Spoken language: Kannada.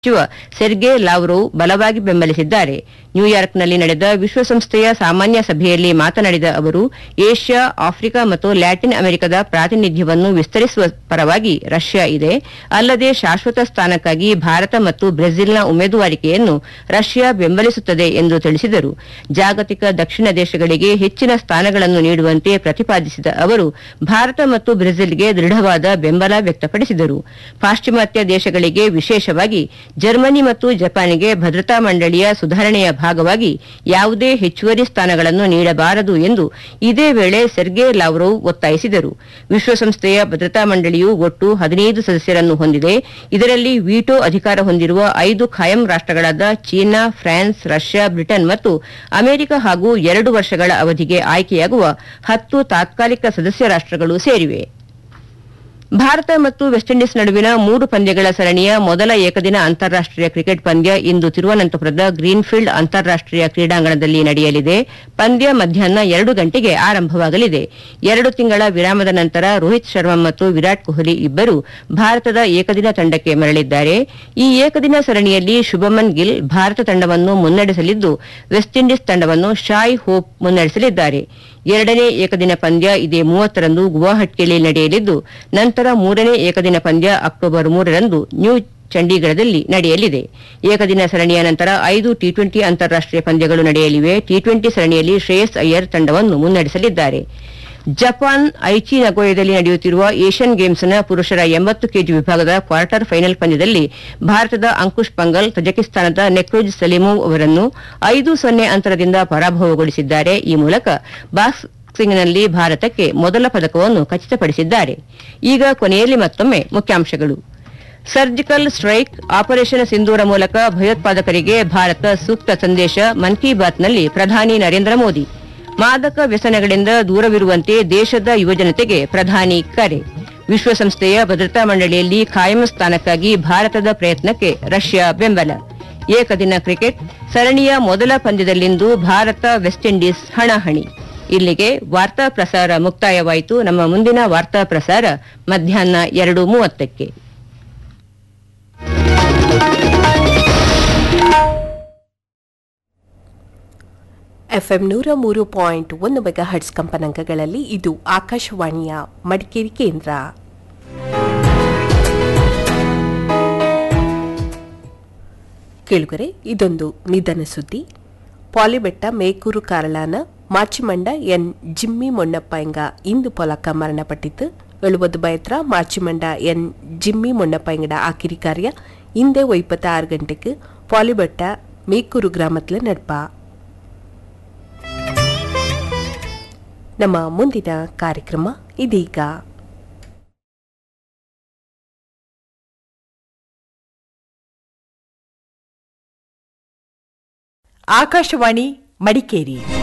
ಸಚಿವ ಸೆರ್ಗೆ ಲಾವ್ರೋವ್ ಬಲವಾಗಿ ಬೆಂಬಲಿಸಿದ್ದಾರೆ ನ್ಯೂಯಾರ್ಕ್ನಲ್ಲಿ ನಡೆದ ವಿಶ್ವಸಂಸ್ಥೆಯ ಸಾಮಾನ್ಯ ಸಭೆಯಲ್ಲಿ ಮಾತನಾಡಿದ ಅವರು ಏಷ್ಯಾ ಆಫ್ರಿಕಾ ಮತ್ತು ಲ್ಯಾಟಿನ್ ಅಮೆರಿಕದ ಪ್ರಾತಿನಿಧ್ಯವನ್ನು ವಿಸ್ತರಿಸುವ ಪರವಾಗಿ ರಷ್ಯಾ ಇದೆ ಅಲ್ಲದೆ ಶಾಶ್ವತ ಸ್ಥಾನಕ್ಕಾಗಿ ಭಾರತ ಮತ್ತು ಬ್ರೆಜಿಲ್ನ ಉಮೇದುವಾರಿಕೆಯನ್ನು ರಷ್ಯಾ ಬೆಂಬಲಿಸುತ್ತದೆ ಎಂದು ತಿಳಿಸಿದರು ಜಾಗತಿಕ ದಕ್ಷಿಣ ದೇಶಗಳಿಗೆ ಹೆಚ್ಚಿನ ಸ್ಥಾನಗಳನ್ನು ನೀಡುವಂತೆ ಪ್ರತಿಪಾದಿಸಿದ ಅವರು ಭಾರತ ಮತ್ತು ಬ್ರೆಜಿಲ್ಗೆ ದೃಢವಾದ ಬೆಂಬಲ ವ್ಯಕ್ತಪಡಿಸಿದರು ಪಾಶ್ಚಿಮಾತ್ಯ ದೇಶಗಳಿಗೆ ವಿಶೇಷವಾಗಿ ಜರ್ಮನಿ ಮತ್ತು ಜಪಾನ್ಗೆ ಭದ್ರತಾ ಮಂಡಳಿಯ ಸುಧಾರಣೆಯ ಭಾಗವಾಗಿ ಯಾವುದೇ ಹೆಚ್ಚುವರಿ ಸ್ಥಾನಗಳನ್ನು ನೀಡಬಾರದು ಎಂದು ಇದೇ ವೇಳೆ ಸೆರ್ಗೆ ಲಾವ್ರೋವ್ ಒತ್ತಾಯಿಸಿದರು ವಿಶ್ವಸಂಸ್ಥೆಯ ಭದ್ರತಾ ಮಂಡಳಿಯು ಒಟ್ಟು ಹದಿನೈದು ಸದಸ್ಯರನ್ನು ಹೊಂದಿದೆ ಇದರಲ್ಲಿ ವಿಟೋ ಅಧಿಕಾರ ಹೊಂದಿರುವ ಐದು ಖಾಯಂ ರಾಷ್ಟಗಳಾದ ಚೀನಾ ಫ್ರಾನ್ಸ್ ರಷ್ಯಾ ಬ್ರಿಟನ್ ಮತ್ತು ಅಮೆರಿಕ ಹಾಗೂ ಎರಡು ವರ್ಷಗಳ ಅವಧಿಗೆ ಆಯ್ಕೆಯಾಗುವ ಹತ್ತು ತಾತ್ಕಾಲಿಕ ಸದಸ್ಯ ರಾಷ್ಟಗಳು ಸೇರಿವೆ ಭಾರತ ಮತ್ತು ವೆಸ್ಟ್ ಇಂಡೀಸ್ ನಡುವಿನ ಮೂರು ಪಂದ್ಯಗಳ ಸರಣಿಯ ಮೊದಲ ಏಕದಿನ ಅಂತಾರಾಷ್ಟೀಯ ಕ್ರಿಕೆಟ್ ಪಂದ್ಯ ಇಂದು ತಿರುವನಂತಪುರದ ಗ್ರೀನ್ಫೀಲ್ಡ್ ಅಂತಾರಾಷ್ಟೀಯ ಕ್ರೀಡಾಂಗಣದಲ್ಲಿ ನಡೆಯಲಿದೆ ಪಂದ್ಯ ಮಧ್ಯಾಹ್ನ ಎರಡು ಗಂಟೆಗೆ ಆರಂಭವಾಗಲಿದೆ ಎರಡು ತಿಂಗಳ ವಿರಾಮದ ನಂತರ ರೋಹಿತ್ ಶರ್ಮಾ ಮತ್ತು ವಿರಾಟ್ ಕೊಹ್ಲಿ ಇಬ್ಬರು ಭಾರತದ ಏಕದಿನ ತಂಡಕ್ಕೆ ಮರಳಿದ್ದಾರೆ ಈ ಏಕದಿನ ಸರಣಿಯಲ್ಲಿ ಶುಭಮನ್ ಗಿಲ್ ಭಾರತ ತಂಡವನ್ನು ಮುನ್ನಡೆಸಲಿದ್ದು ವೆಸ್ಟ್ ಇಂಡೀಸ್ ತಂಡವನ್ನು ಶಾಯ್ ಹೋಪ್ ಮುನ್ನಡೆಸಲಿದ್ದಾರೆ ಎರಡನೇ ಏಕದಿನ ಪಂದ್ಯ ಇದೇ ಮೂವತ್ತರಂದು ಗುವಾಹಟಿಯಲ್ಲಿ ನಡೆಯಲಿದ್ದು ನಂತರ ಮೂರನೇ ಏಕದಿನ ಪಂದ್ಯ ಅಕ್ಟೋಬರ್ ಮೂರರಂದು ನ್ಯೂ ಚಂಡೀಗಢದಲ್ಲಿ ನಡೆಯಲಿದೆ ಏಕದಿನ ಸರಣಿಯ ನಂತರ ಐದು ಟಿ ಟ್ವೆಂಟಿ ಅಂತಾರಾಷ್ಟೀಯ ಪಂದ್ಯಗಳು ನಡೆಯಲಿವೆ ಟಿ ಟ್ವೆಂಟಿ ಸರಣಿಯಲ್ಲಿ ಶ್ರೇಯಸ್ ಅಯ್ಯರ್ ತಂಡವನ್ನು ಮುನ್ನಡೆಸಲಿದ್ದಾರೆ ಜಪಾನ್ ಐಚಿ ನಗೋಯದಲ್ಲಿ ನಡೆಯುತ್ತಿರುವ ಏಷ್ಯನ್ ಗೇಮ್ಸ್ನ ಪುರುಷರ ಎಂಬತ್ತು ಕೆಜಿ ವಿಭಾಗದ ಕ್ವಾರ್ಟರ್ ಫೈನಲ್ ಪಂದ್ಯದಲ್ಲಿ ಭಾರತದ ಅಂಕುಶ್ ಪಂಗಲ್ ತಜಕಿಸ್ತಾನದ ನೆಕ್ರೋಜ್ ಸಲೀಮೋವ್ ಅವರನ್ನು ಐದು ಸೊನ್ನೆ ಅಂತರದಿಂದ ಪರಾಭವಗೊಳಿಸಿದ್ದಾರೆ ಈ ಮೂಲಕ ಬಾಕ್ಸಿಂಗ್ನಲ್ಲಿ ಭಾರತಕ್ಕೆ ಮೊದಲ ಪದಕವನ್ನು ಖಚಿತಪಡಿಸಿದ್ದಾರೆ ಈಗ ಕೊನೆಯಲ್ಲಿ ಮತ್ತೊಮ್ಮೆ ಮುಖ್ಯಾಂಶಗಳು ಸರ್ಜಿಕಲ್ ಸ್ಟ್ರೈಕ್ ಆಪರೇಷನ್ ಸಿಂಧೂರ ಮೂಲಕ ಭಯೋತ್ಪಾದಕರಿಗೆ ಭಾರತ ಸೂಕ್ತ ಸಂದೇಶ ಮನ್ ಕಿ ಬಾತ್ನಲ್ಲಿ ಪ್ರಧಾನಿ ನರೇಂದ್ರ ಮೋದಿ ಮಾದಕ ವ್ಯಸನಗಳಿಂದ ದೂರವಿರುವಂತೆ ದೇಶದ ಯುವಜನತೆಗೆ ಪ್ರಧಾನಿ ಕರೆ ವಿಶ್ವಸಂಸ್ಥೆಯ ಭದ್ರತಾ ಮಂಡಳಿಯಲ್ಲಿ ಖಾಯಂ ಸ್ಥಾನಕ್ಕಾಗಿ ಭಾರತದ ಪ್ರಯತ್ನಕ್ಕೆ ರಷ್ಯಾ ಬೆಂಬಲ ಏಕದಿನ ಕ್ರಿಕೆಟ್ ಸರಣಿಯ ಮೊದಲ ಪಂದ್ಯದಲ್ಲಿಂದು ಭಾರತ ವೆಸ್ಟ್ ಇಂಡೀಸ್ ಹಣಾಹಣಿ ಇಲ್ಲಿಗೆ ವಾರ್ತಾ ಪ್ರಸಾರ ಮುಕ್ತಾಯವಾಯಿತು ನಮ್ಮ ಮುಂದಿನ ವಾರ್ತಾ ಪ್ರಸಾರ ಮಧ್ಯಾಹ್ನ ಎರಡು ಮೂವತ್ತಕ್ಕೆ ಎಫ್ಎಂ ನೂರ ಮೂರು ಪಾಯಿಂಟ್ ಒಂದು ಮೆಗಾ ಹರ್ಟ್ಸ್ ಕಂಪನಾಂಕಗಳಲ್ಲಿ ಇದು ಆಕಾಶವಾಣಿಯ ಮಡಿಕೇರಿ ಕೇಂದ್ರ ಕೇಳುಗರೆ ಇದೊಂದು ನಿಧನ ಸುದ್ದಿ ಪಾಲಿಬೆಟ್ಟ ಮೇಕೂರು ಕಾರಳಾನ ಮಾಚಿಮಂಡ ಎನ್ ಜಿಮ್ಮಿ ಮೊಣ್ಣಪ್ಪ ಎಂಗ ಇಂದು ಪೊಲಕ ಮರಣಪಟ್ಟಿತು ಎಳುವುದು ಬಯತ್ರ ಮಾಚಿಮಂಡ ಎನ್ ಜಿಮ್ಮಿ ಮೊಣ್ಣಪ್ಪ ಎಂಗಡ ಆಕಿರಿ ಕಾರ್ಯ ಇಂದೇ ಒಯ್ಪತ್ತ ಆರು ಗಂಟೆಗೆ ಪಾಲಿಬೆಟ್ಟ ಮೇಕೂರು ಗ್ರಾಮத்தில் ನಡ್ಪ ನಮ್ಮ ಮುಂದಿನ ಕಾರ್ಯಕ್ರಮ ಇದೀಗ ಆಕಾಶವಾಣಿ ಮಡಿಕೇರಿ